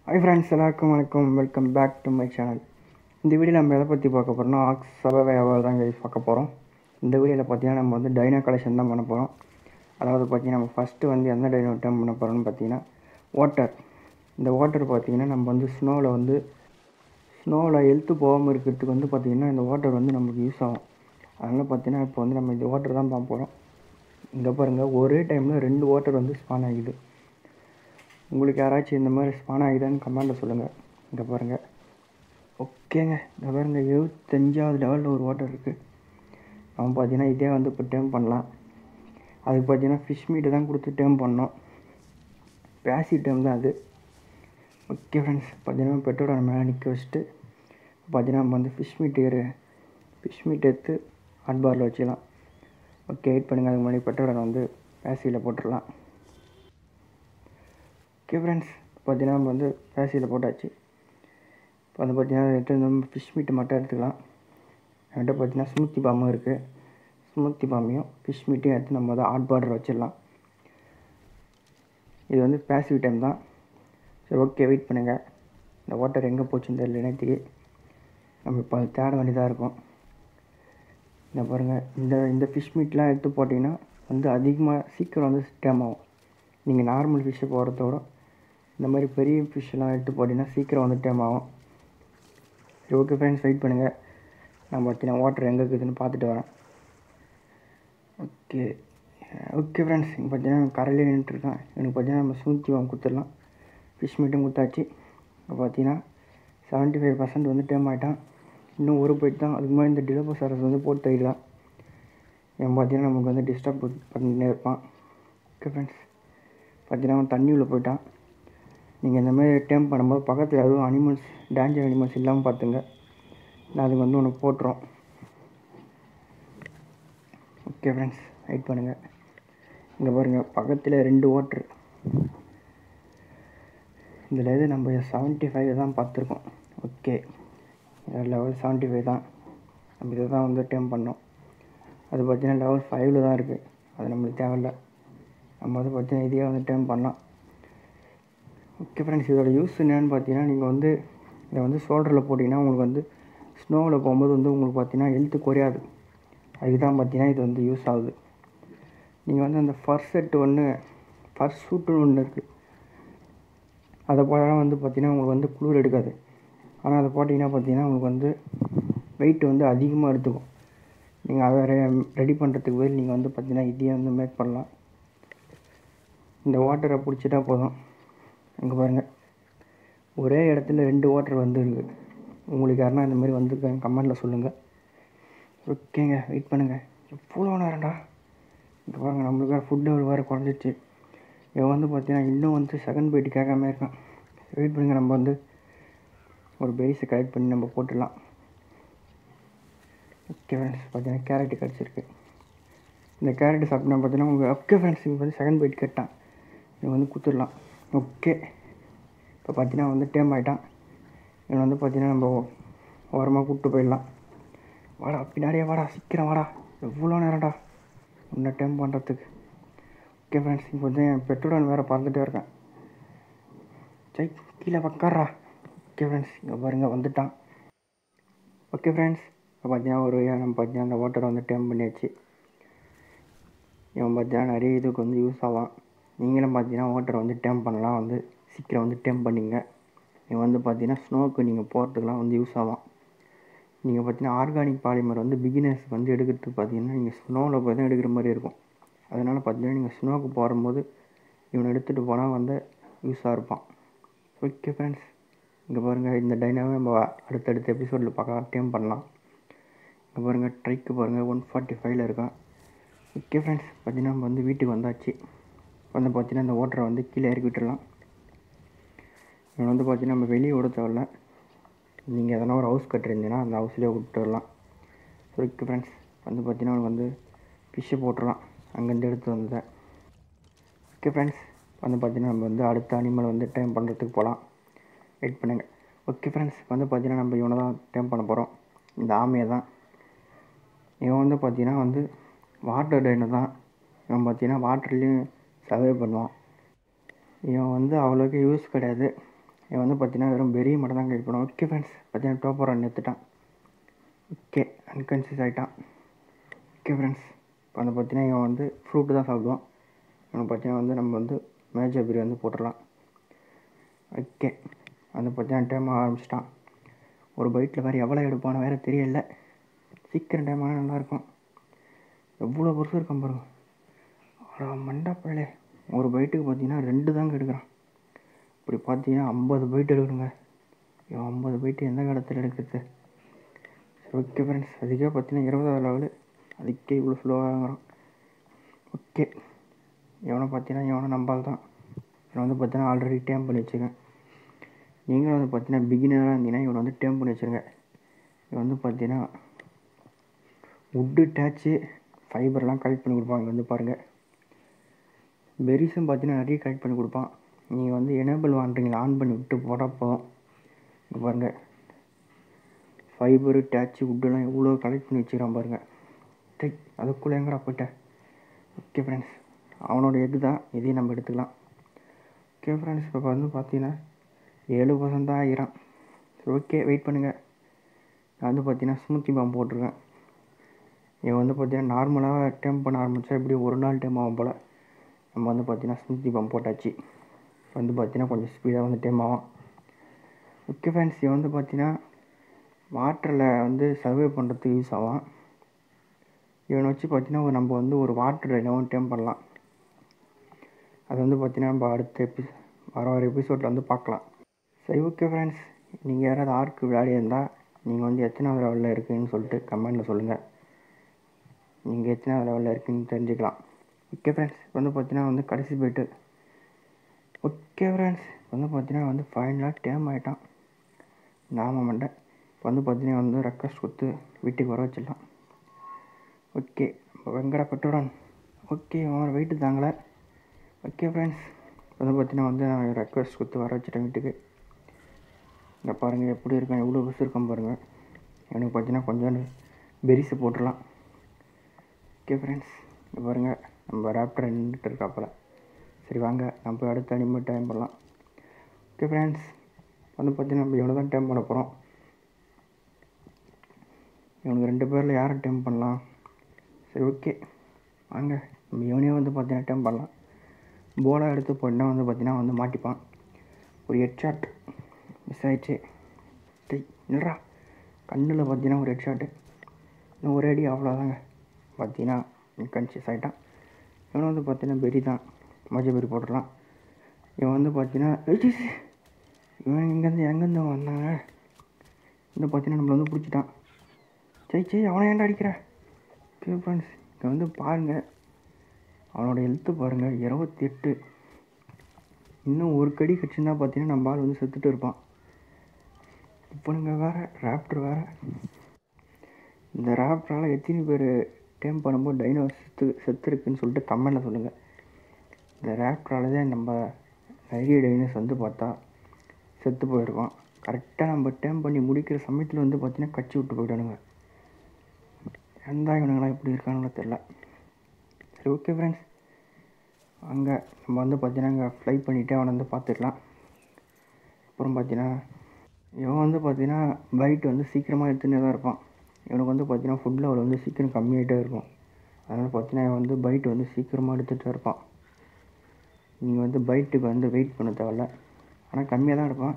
hi friends எல்லாருக்கும் வணக்கம் welcome back to my channel இந்த வீடியோ நம்ம எதை பற்றி பார்க்க போகிறோம்னா ஆக்ஸ் சபவையாவது தான் guys பார்க்க போகிறோம் இந்த வீடியோவில் பார்த்தீங்கன்னா நம்ம வந்து டைனோ கலெக்ஷன் தான் பண்ண போகிறோம் அதாவது பார்த்தீங்கன்னா நம்ம ஃபஸ்ட்டு வந்து எந்த டைனோ டைம் பண்ண போகிறோம்னு பார்த்தீங்கன்னா வாட்டர் இந்த வாட்டர் பார்த்தீங்கன்னா நம்ம வந்து ஸ்னோவில் வந்து ஸ்னோவில் எழுத்து போகாமல் இருக்கிறதுக்கு வந்து பார்த்திங்கன்னா இந்த வாட்டர் வந்து நமக்கு யூஸ் ஆகும் அதனால் பார்த்தீங்கன்னா இப்போ வந்து நம்ம இந்த வாட்டர் தான் பார்க்க போகிறோம் இங்கே பாருங்கள் ஒரே டைமில் ரெண்டு வாட்டர் வந்து ஸ்பான் ஆகிது உங்களுக்கு யாராச்சும் இந்த மாதிரி ஸ்பான் ஆகிதான்னு கமெண்ட்டில் சொல்லுங்கள் இங்கே பாருங்கள் ஓகேங்க இங்கே பாருங்கள் எழுபத்தஞ்சாவது லெவலில் ஒரு வாட்டர் இருக்குது அவன் பார்த்தீங்கன்னா இதே வந்து இப்போ டேம் பண்ணலாம் அதுக்கு பார்த்தீங்கன்னா ஃபிஷ் மீட்டு தான் கொடுத்து டேம் பண்ணோம் பேசி டேம் தான் அது ஓகே ஃப்ரெண்ட்ஸ் பார்த்தீங்கன்னா பெட்ரோட மேலே நிற்க வச்சுட்டு பார்த்தீங்கன்னா நம்ம வந்து ஃபிஷ் மீட் ஏறு ஃபிஷ் மீட் எடுத்து ஹாட் பாரில் வச்சுக்கலாம் ஓகே வெயிட் பண்ணுங்கள் அதுக்கு முன்னாடி பெட்ரோட வந்து பேசியில் போட்டுடலாம் ஓகே ஃப்ரெண்ட்ஸ் பார்த்தீங்கன்னா நம்ம வந்து பேசியில் போட்டாச்சு இப்போ வந்து பார்த்தீங்கன்னா எடுத்து நம்ம ஃபிஷ் மீட்டு மட்டும் எடுத்துக்கலாம் என்கிட்ட பார்த்தீங்கன்னா ஸ்மூத்தி பாம்பும் இருக்குது ஸ்மூத்தி பாம்பையும் ஃபிஷ் மீட்டையும் எடுத்து நம்ம வந்து ஹாட் பார்டர் வச்சிடலாம் இது வந்து பேசிவ் டைம் தான் சரி ஓகே வெயிட் பண்ணுங்கள் இந்த வாட்டர் எங்கே போச்சுன்னு தெரியல நேற்றுக்கு நம்ம இப்போ அது தேட வேண்டியதாக இருக்கும் இந்த பாருங்கள் இந்த இந்த ஃபிஷ் மீட்லாம் எடுத்து போட்டிங்கன்னா வந்து அதிகமாக சீக்கிரம் வந்து டேம் ஆகும் நீங்கள் நார்மல் ஃபிஷ்ஷை போகிறதோட இந்த மாதிரி பெரிய ஃபிஷ்ஷெல்லாம் எடுத்து போட்டிங்கன்னா சீக்கிரம் வந்து டேம் ஆகும் சரி ஓகே ஃப்ரெண்ட்ஸ் வெயிட் பண்ணுங்கள் நான் பார்த்தீங்கன்னா வாட்டர் எங்கே இருக்குதுன்னு பார்த்துட்டு வரேன் ஓகே ஓகே ஃப்ரெண்ட்ஸ் இங்கே பார்த்தீங்கன்னா கரையிலே நின்றுட்டுருக்கேன் எனக்கு பார்த்தீங்கன்னா நம்ம சூழ்ச்சி வாங்க கொடுத்துடலாம் ஃபிஷ் மீட்டும் கொடுத்தாச்சு இப்போ பார்த்தீங்கன்னா செவன்ட்டி ஃபைவ் பர்சன்ட் வந்து டேம் ஆகிட்டான் இன்னும் ஒரு போயிட்டு தான் அதுக்கு மாதிரி இந்த டிலோபோ சாரஸ் வந்து போட்டு தயிடலாம் இவன் பார்த்தீங்கன்னா நமக்கு வந்து டிஸ்டர்ப் பண்ணிட்டே இருப்பான் ஓகே ஃப்ரெண்ட்ஸ் பார்த்தீங்கன்னா அவன் தண்ணி உள்ள போயிட்டான் நீங்கள் இந்த மாதிரி டேம் பண்ணும்போது பக்கத்தில் எதுவும் அனிமல்ஸ் டேஞ்சர் அனிமல்ஸ் இல்லாமல் பார்த்துங்க நான் அதுக்கு வந்து ஒன்று போட்டுரும் ஓகே ஃப்ரெண்ட்ஸ் வெயிட் பண்ணுங்கள் இங்கே பாருங்கள் பக்கத்தில் ரெண்டு ஓட்ரு இதில் எது நம்ம செவன்ட்டி ஃபைவ் தான் பார்த்துருக்கோம் ஓகே லெவல் செவன்ட்டி ஃபைவ் தான் நம்ம இதை தான் வந்து டேம் பண்ணோம் அது பார்த்தீங்கன்னா லெவல் ஃபைவ்ல தான் இருக்குது அது நம்மளுக்கு தேவையில்ல நம்ம வந்து பார்த்தீங்கன்னா இதையே வந்து டேம் பண்ணலாம் ஓகே ஃப்ரெண்ட்ஸ் இதோட யூஸ் என்னன்னு பார்த்தீங்கன்னா நீங்கள் வந்து இதை வந்து ஷோல்டரில் போட்டிங்கன்னா உங்களுக்கு வந்து ஸ்னோவில் போகும்போது வந்து உங்களுக்கு பார்த்தீங்கன்னா ஹெல்த்து குறையாது அதுக்கு தான் பார்த்தீங்கன்னா இது வந்து யூஸ் ஆகுது நீங்கள் வந்து அந்த ஃபர் செட் ஒன்று ஃபர் சூட்டுன்னு ஒன்று இருக்குது அதை போட்டாலும் வந்து பார்த்தீங்கன்னா உங்களுக்கு வந்து குளிர் எடுக்காது ஆனால் அதை போட்டிங்கன்னா பார்த்தீங்கன்னா உங்களுக்கு வந்து வெயிட் வந்து அதிகமாக எடுத்துக்கும் நீங்கள் அதை ரெடி பண்ணுறதுக்கு பதில் நீங்கள் வந்து பார்த்தீங்கன்னா இதையே வந்து மேக் பண்ணலாம் இந்த வாட்டரை பிடிச்சிட்டா போதும் இங்கே பாருங்கள் ஒரே இடத்துல ரெண்டு வாட்டர் வந்துருக்கு உங்களுக்கு யாருன்னா இந்த மாதிரி வந்திருக்காங்க கமெண்டில் சொல்லுங்கள் ஓகேங்க வெயிட் பண்ணுங்கள் எவ்வளோ நேரம்டா இங்கே பாருங்கள் நம்மளுக்கு வேறு ஃபுட்டு ஒரு வேறு குறைஞ்சிச்சு இவன் வந்து பார்த்தீங்கன்னா இன்னும் வந்து செகண்ட் போயிட்டு கேட்காம இருக்கான் வெயிட் பண்ணுங்கள் நம்ம வந்து ஒரு பெரிஸை கலெக்ட் பண்ணி நம்ம போட்டுடலாம் ஓகே ஃப்ரெண்ட்ஸ் பார்த்தீங்கன்னா கேரட்டு கிடச்சிருக்கு இந்த கேரட் சாப்பிட்டா பார்த்தீங்கன்னா உங்களுக்கு ஓகே ஃப்ரெண்ட்ஸ் இங்கே வந்து செகண்ட் பைட் கேட்டான் இவன் வந்து கொடுத்துடலாம் ஓகே இப்போ பார்த்தீங்கன்னா வந்து டேம் ஆகிட்டான் இவன் வந்து பார்த்தீங்கன்னா நம்ம ஓரமாக கூப்பிட்டு போயிடலாம் வாடா பின்னாடியே வாடா சீக்கிரம் வாடா எவ்வளோ நேரம்டா உன்னை டைம் பண்ணுறதுக்கு ஓகே ஃப்ரெண்ட்ஸ் இப்போ வந்து என் பெட்ரோல் வேறு பறந்துகிட்டே இருக்கேன் சரி கீழே பக்காரா ஓகே ஃப்ரெண்ட்ஸ் இங்கே பாருங்கள் வந்துட்டான் ஓகே ஃப்ரெண்ட்ஸ் இப்போ பார்த்தீங்கன்னா ஒரு நம்ம பார்த்தீங்கன்னா அந்த வாட்டரை வந்து டேம் பண்ணியாச்சு இவன் பார்த்தீங்கன்னா நிறைய இதுக்கு வந்து யூஸ் ஆகும் நீங்களும் பார்த்தீங்கன்னா வாட்டரை வந்து டேம் பண்ணலாம் வந்து சீக்கிரம் வந்து டேம் பண்ணிங்க இவன் வந்து பார்த்தீங்கன்னா ஸ்னோவுக்கு நீங்கள் போகிறதுக்கெலாம் வந்து யூஸ் ஆகும் நீங்கள் பார்த்தீங்கன்னா ஆர்கானிக் பாலிமர் வந்து பிகினர்ஸ்க்கு வந்து எடுக்கிறதுக்கு பார்த்தீங்கன்னா நீங்கள் ஸ்னோவில் போய் தான் எடுக்கிற மாதிரி இருக்கும் அதனால் பார்த்தீங்கன்னா நீங்கள் ஸ்னோவுக்கு போகும்போது இவனை எடுத்துகிட்டு போனால் வந்து யூஸாக இருப்பான் ஓகே ஃப்ரெண்ட்ஸ் இங்கே பாருங்கள் இந்த டைனாவே நம்ம அடுத்தடுத்த எபிசோடில் பார்க்கலாம் டேம் பண்ணலாம் இங்கே பாருங்கள் ட்ரைக்கு பாருங்கள் ஒன் ஃபார்ட்டி ஃபைவ்ல இருக்கான் ஓகே ஃப்ரெண்ட்ஸ் பார்த்தீங்கன்னா நம்ம வந்து வீட்டுக்கு வந்தாச்சு வந்து பார்த்தீங்கன்னா இந்த ஓட்டரை வந்து கீழே இறக்கி விட்டுடலாம் இவன் வந்து பார்த்தீங்கன்னா நம்ம வெளியே விட தேவையில்ல நீங்கள் எதனா ஒரு ஹவுஸ் கட்டிருந்தீங்கன்னா அந்த ஹவுஸ்லேயே விட்டுடலாம் ஓகே ஃப்ரெண்ட்ஸ் வந்து பார்த்தீங்கன்னா அவனுக்கு வந்து ஃபிஷ்ஷை போட்டுடலாம் அங்கேருந்து எடுத்து வந்ததை ஓகே ஃப்ரெண்ட்ஸ் வந்து பார்த்தீங்கன்னா நம்ம வந்து அடுத்த அனிமல் வந்து டைம் பண்ணுறதுக்கு போகலாம் வெயிட் பண்ணுங்கள் ஓகே ஃப்ரெண்ட்ஸ் வந்து பார்த்தீங்கன்னா நம்ம இவனை தான் டைம் பண்ண போகிறோம் இந்த ஆமையை தான் இவன் வந்து பார்த்தீங்கன்னா வந்து வாட்டர் டைனு தான் இவன் பார்த்தீங்கன்னா வாட்டர்லேயும் சர்வே பண்ணுவான் இவன் வந்து அவ்வளோக்கு யூஸ் கிடையாது இவன் வந்து பார்த்தீங்கன்னா வெறும் பெரிய மட்டும் தான் கைட் பண்ணுவான் ஓகே ஃப்ரெண்ட்ஸ் பார்த்தீங்கன்னா டோப்பரான் எடுத்துட்டான் ஓகே அன்கான்சியஸ் ஆகிட்டான் ஓகே ஃப்ரெண்ட்ஸ் இப்போ வந்து பார்த்தீங்கன்னா இவன் வந்து ஃப்ரூட்டு தான் சாப்பிடுவான் இவன் பார்த்தீங்கன்னா வந்து நம்ம வந்து மேஜர் பிரி வந்து போட்டுடலாம் ஓகே வந்து பார்த்தீங்கன்னா டைம் ஆரம்பிச்சிட்டான் ஒரு பைட்டில் வேறு எவ்வளோ எடுப்பானோ வேறு தெரியல சீக்கிரம் டைம் ஆனால் நல்லாயிருக்கும் எவ்வளோ பெருசு இருக்கான் பாருங்க அடா மண்டாப்பழே ஒரு பைட்டுக்கு பார்த்தீங்கன்னா ரெண்டு தாங்க எடுக்கிறான் இப்படி பார்த்தீங்கன்னா ஐம்பது பைட் எடுக்கணுங்க இவன் ஐம்பது பைட்டு எந்த காலத்தில் எடுக்கிறது சரி ஓகே ஃப்ரெண்ட்ஸ் அதுக்கே பார்த்தீங்கன்னா இருபதாவது லெவலு அதுக்கே இவ்வளோ ஸ்லோவாக வாங்குறான் ஓகே இவனை பார்த்தீங்கன்னா இவனை நம்பால் தான் இவனை வந்து பார்த்தீங்கன்னா ஆல்ரெடி டேம் பண்ணி வச்சுருக்கேன் நீங்களும் வந்து பார்த்தீங்கன்னா பிகினராக இருந்தீங்கன்னா இவனை வந்து டேம் பண்ணி வச்சுருங்க இவன் வந்து பார்த்தீங்கன்னா உட்டு டேச்சு ஃபைபர்லாம் கலெக்ட் பண்ணி கொடுப்பான் இங்கே வந்து பாருங்கள் பெரிஸும் பார்த்தீங்கன்னா நிறைய கலெக்ட் பண்ணி கொடுப்பான் நீங்கள் வந்து எனேபிள் வாங்குறீங்களா ஆன் பண்ணி விட்டு போட்டால் போதும் இங்கே பாருங்கள் ஃபைபரு டேச்சு உட்டெல்லாம் எவ்வளோ கலெக்ட் பண்ணி வச்சுக்கிறான் பாருங்கள் டை அதுக்குள்ளே எங்கடா போயிட்டேன் ஓகே ஃப்ரெண்ட்ஸ் அவனோட எக்கு தான் இதையும் நம்ம எடுத்துக்கலாம் ஓகே ஃப்ரெண்ட்ஸ் இப்போ வந்து பார்த்தீங்கன்னா ஏழு பர்சன்ட் தான் ஆகிறான் சரி ஓகே வெயிட் பண்ணுங்கள் நான் வந்து பார்த்தீங்கன்னா ஸ்மூத்தி பாம்பு போட்டிருக்கேன் இவன் வந்து பார்த்தீங்கன்னா நார்மலாக டேம் பண்ண ஆரம்பித்தா எப்படி ஒரு நாள் டைம் ஆகும் போல் நம்ம வந்து பார்த்தீங்கன்னா ஸ்மூத்தி பாம்பு போட்டாச்சு வந்து பார்த்தீங்கன்னா கொஞ்சம் ஸ்பீடாக வந்து டைம் ஆகும் ஓகே ஃப்ரெண்ட்ஸ் இவன் வந்து பார்த்தீங்கன்னா வாட்டரில் வந்து சர்வே பண்ணுறதுக்கு யூஸ் ஆகும் இவனை வச்சு பார்த்தீங்கன்னா ஒரு நம்ம வந்து ஒரு வாட்டர் ரைடவும் டேம் பண்ணலாம் அது வந்து பார்த்தீங்கன்னா நம்ம அடுத்த எபி வர வர எபிசோடில் வந்து பார்க்கலாம் சரி ஓகே ஃப்ரெண்ட்ஸ் நீங்கள் யாராவது ஆர்க்கு விளையாடி இருந்தால் நீங்கள் வந்து எத்தனாவது லெவலில் இருக்குதுன்னு சொல்லிட்டு கமெண்டில் சொல்லுங்கள் நீங்கள் எத்தனாவது லெவலில் இருக்குன்னு தெரிஞ்சுக்கலாம் ஓகே ஃப்ரெண்ட்ஸ் வந்து பார்த்தீங்கன்னா வந்து கடைசி போயிட்டு ஓகே ஃப்ரெண்ட்ஸ் வந்து பார்த்தீங்கன்னா வந்து ஃபைனலாக டேம் ஆகிட்டான் நாம மண்டை இப்போ வந்து பார்த்தீங்கன்னா வந்து ரெக்வஸ்ட் கொடுத்து வீட்டுக்கு வர வச்சிடலாம் ஓகே வெங்கடா பெட்டுடன் ஓகே அவன் வெயிட்டு தாங்கலை ஓகே ஃப்ரெண்ட்ஸ் வந்து பார்த்தீங்கன்னா வந்து நான் ரெக்வஸ்ட் கொடுத்து வர வச்சுட்டேன் வீட்டுக்கு இங்கே பாருங்கள் எப்படி இருக்கான் எவ்வளோ பஸ் இருக்கான் பாருங்கள் எனக்கு பார்த்தீங்கன்னா கொஞ்சோண்டு பெரிஸை போட்டுடலாம் ஓகே ஃப்ரெண்ட்ஸ் இங்கே பாருங்கள் நம்ம ரேப்டர் நின்றுட்டு இருக்காப்புல சரி வாங்க நம்ம அடுத்த அனிமல் டைம் பண்ணலாம் ஓகே ஃப்ரெண்ட்ஸ் வந்து பார்த்தீங்கன்னா நம்ம இவ்வளோ தான் டைம் பண்ண போகிறோம் இவனுக்கு ரெண்டு பேரில் யாரை டைம் பண்ணலாம் சரி ஓகே வாங்க நம்ம இவனே வந்து பார்த்தீங்கன்னா டைம் பண்ணலாம் போலாக எடுத்து போட்டால் வந்து பார்த்தீங்கன்னா வந்து மாட்டிப்பான் ஒரு ஹெட் ஷாட் மிஸ் ஆயிடுச்சு டேய் இல்லைடா கண்ணில் பார்த்தீங்கன்னா ஒரு ஹெட் ஷாட்டு இன்னும் ஒரே அடி அவ்வளோதாங்க பார்த்தீங்கன்னா கன்சியஸ் ஆகிட்டான் இவன் வந்து பார்த்தீங்கன்னா பெரி தான் மஜ பெரி போட்டுடலாம் இவன் வந்து பார்த்தீங்கன்னா ஏய் இவன் இங்கேருந்து எங்கேருந்து வந்தாங்க வந்து பார்த்தீங்கன்னா நம்மளை வந்து பிடிச்சிட்டான் சரி சரி அவனை ஏன்டா அடிக்கிற ஓகே ஃப்ரெண்ட்ஸ் இங்கே வந்து பாருங்கள் அவனோட எழுத்து பாருங்கள் இருபத்தி எட்டு இன்னும் ஒரு கடி கட்சிருந்தா பார்த்தீங்கன்னா நம்ம ஆள் வந்து செத்துட்டு இருப்பான் இவனுங்க வேறு ரேப்டர் வேறு இந்த ரேப்டரால் எத்தனை பேர் டேம் பண்ணும்போது டைனோ செத்து செத்துருக்குன்னு சொல்லிட்டு கமெண்டில் சொல்லுங்கள் இந்த ரேப்டரால் தான் நம்ம நிறைய டைனோஸ் வந்து பார்த்தா செத்து போயிருக்கோம் கரெக்டாக நம்ம டேம் பண்ணி முடிக்கிற சமயத்தில் வந்து பார்த்தீங்கன்னா கச்சி விட்டு போயிட்டானுங்க எந்த இவனுங்களாம் எப்படி இருக்கானுங்களோ தெரில சரி ஓகே ஃப்ரெண்ட்ஸ் அங்கே நம்ம வந்து பார்த்தீங்கன்னா அங்கே ஃப்ளை பண்ணிவிட்டு அவனை வந்து பார்த்துக்கலாம் அப்புறம் பார்த்தீங்கன்னா இவன் வந்து பார்த்தீங்கன்னா பைட் வந்து சீக்கிரமாக எடுத்துகிட்டே தான் இருப்பான் இவனுக்கு வந்து பார்த்தீங்கன்னா ஃபுட் லெவல் வந்து சீக்கிரம் கம்மியாகிட்டே இருக்கும் அதனால் பார்த்தீங்கன்னா இவன் வந்து பைட் வந்து சீக்கிரமாக எடுத்துகிட்டு இருப்பான் நீங்கள் வந்து பைட்டுக்கு வந்து வெயிட் பண்ண தேவையில்ல ஆனால் கம்மியாக தான் எடுப்பான்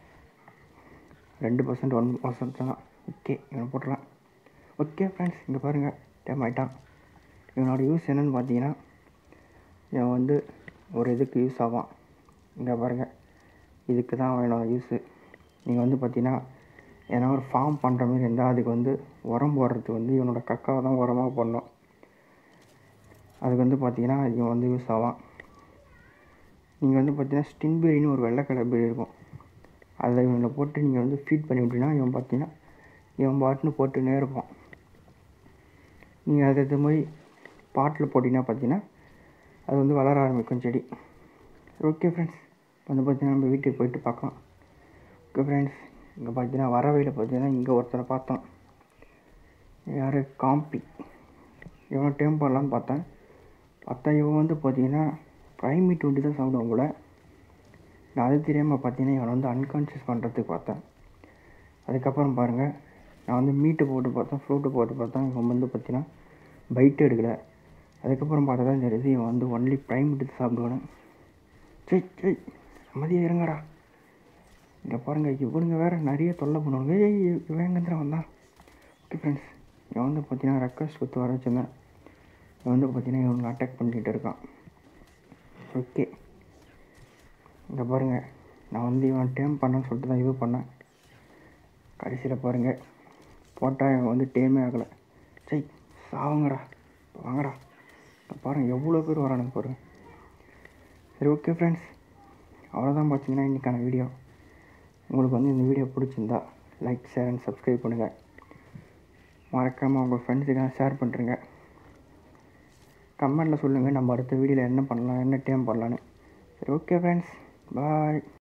ரெண்டு பர்சன்ட் ஒன் பர்சன்ட் தான் ஓகே இவனை போட்டுடலாம் ஓகே ஃப்ரெண்ட்ஸ் இங்கே பாருங்கள் டைம் ஆகிட்டான் இவனோட யூஸ் என்னென்னு பார்த்தீங்கன்னா இவன் வந்து ஒரு இதுக்கு யூஸ் ஆவான் இங்கே பாருங்கள் இதுக்கு தான் அவனோட யூஸு நீங்கள் வந்து பார்த்தீங்கன்னா ஏன்னா ஒரு ஃபார்ம் பண்ணுற மாதிரி இருந்தால் அதுக்கு வந்து உரம் போடுறதுக்கு வந்து இவனோட கக்காவை தான் உரமாக போடணும் அதுக்கு வந்து பார்த்தீங்கன்னா இவன் வந்து யூஸ் ஆவான் நீங்கள் வந்து பார்த்தீங்கன்னா ஸ்டின்பெரின்னு ஒரு வெள்ளை கலர் பெரி இருக்கும் அதில் இவனை போட்டு நீங்கள் வந்து ஃபீட் பண்ணி விட்டீங்கன்னா இவன் பார்த்தீங்கன்னா இவன் பாட்டுன்னு போட்டுன்னே இருப்பான் நீங்கள் அதை இது மாதிரி பாட்டில் போட்டிங்கன்னா பார்த்தீங்கன்னா அது வந்து வளர ஆரம்பிக்கும் செடி ஓகே ஃப்ரெண்ட்ஸ் வந்து பார்த்தீங்கன்னா நம்ம வீட்டுக்கு போயிட்டு பார்க்கலாம் ஓகே ஃப்ரெண்ட்ஸ் இங்கே பார்த்தீங்கன்னா வர வழியில் பார்த்தீங்கன்னா இங்கே ஒருத்தரை பார்த்தோம் யார் காம்பி இவனை டேம் பண்ணலான்னு பார்த்தேன் பார்த்தா இவன் வந்து பார்த்தீங்கன்னா ப்ரைமி டுவெண்ட்டி தான் சாப்பிடுவான் போல நான் அது தெரியாமல் பார்த்தீங்கன்னா இவனை வந்து அன்கான்ஷியஸ் பண்ணுறதுக்கு பார்த்தேன் அதுக்கப்புறம் பாருங்கள் நான் வந்து மீட்டு போட்டு பார்த்தேன் ஃப்ரூட்டு போட்டு பார்த்தேன் இவன் வந்து பார்த்தீங்கன்னா பைட்டு எடுக்கலை அதுக்கப்புறம் பார்த்தா தான் தெரியுது இவன் வந்து ஒன்லி ப்ரைம் எடுத்து சாப்பிடுவானு சரி சரி அமைதியாக இருங்கடா இங்கே பாருங்கள் இவனுங்க வேறு நிறைய தொல்லை பண்ணுவாங்க ஏய் இவன் எங்கேருந்து வந்தான் ஓகே ஃப்ரெண்ட்ஸ் இவன் வந்து பார்த்தீங்கன்னா ரெக்வஸ்ட் கொடுத்து வர வச்சிருந்தேன் இவன் வந்து பார்த்தீங்கன்னா இவனுக்கு அட்டாக் பண்ணிட்டு இருக்கான் ஓகே இங்கே பாருங்கள் நான் வந்து இவன் டேம் பண்ணேன்னு சொல்லிட்டு தான் இது பண்ணேன் கடைசியில் பாருங்கள் போட்டால் இவன் வந்து டேமே ஆகலை சரி சாவுங்கடா வாங்கடா இங்க பாருங்கள் எவ்வளோ பேர் வரானுங்க பாருங்கள் சரி ஓகே ஃப்ரெண்ட்ஸ் அவ்வளோதான் பார்த்தீங்கன்னா இன்றைக்கான வீடியோ உங்களுக்கு வந்து இந்த வீடியோ பிடிச்சிருந்தா லைக் ஷேர் அண்ட் சப்ஸ்கிரைப் பண்ணுங்கள் மறக்காமல் உங்கள் ஃப்ரெண்ட்ஸுக்கெல்லாம் ஷேர் பண்ணுறேங்க கமெண்டில் சொல்லுங்கள் நம்ம அடுத்த வீடியோவில் என்ன பண்ணலாம் என்ன டைம் பண்ணலான்னு சரி ஓகே ஃப்ரெண்ட்ஸ் பாய்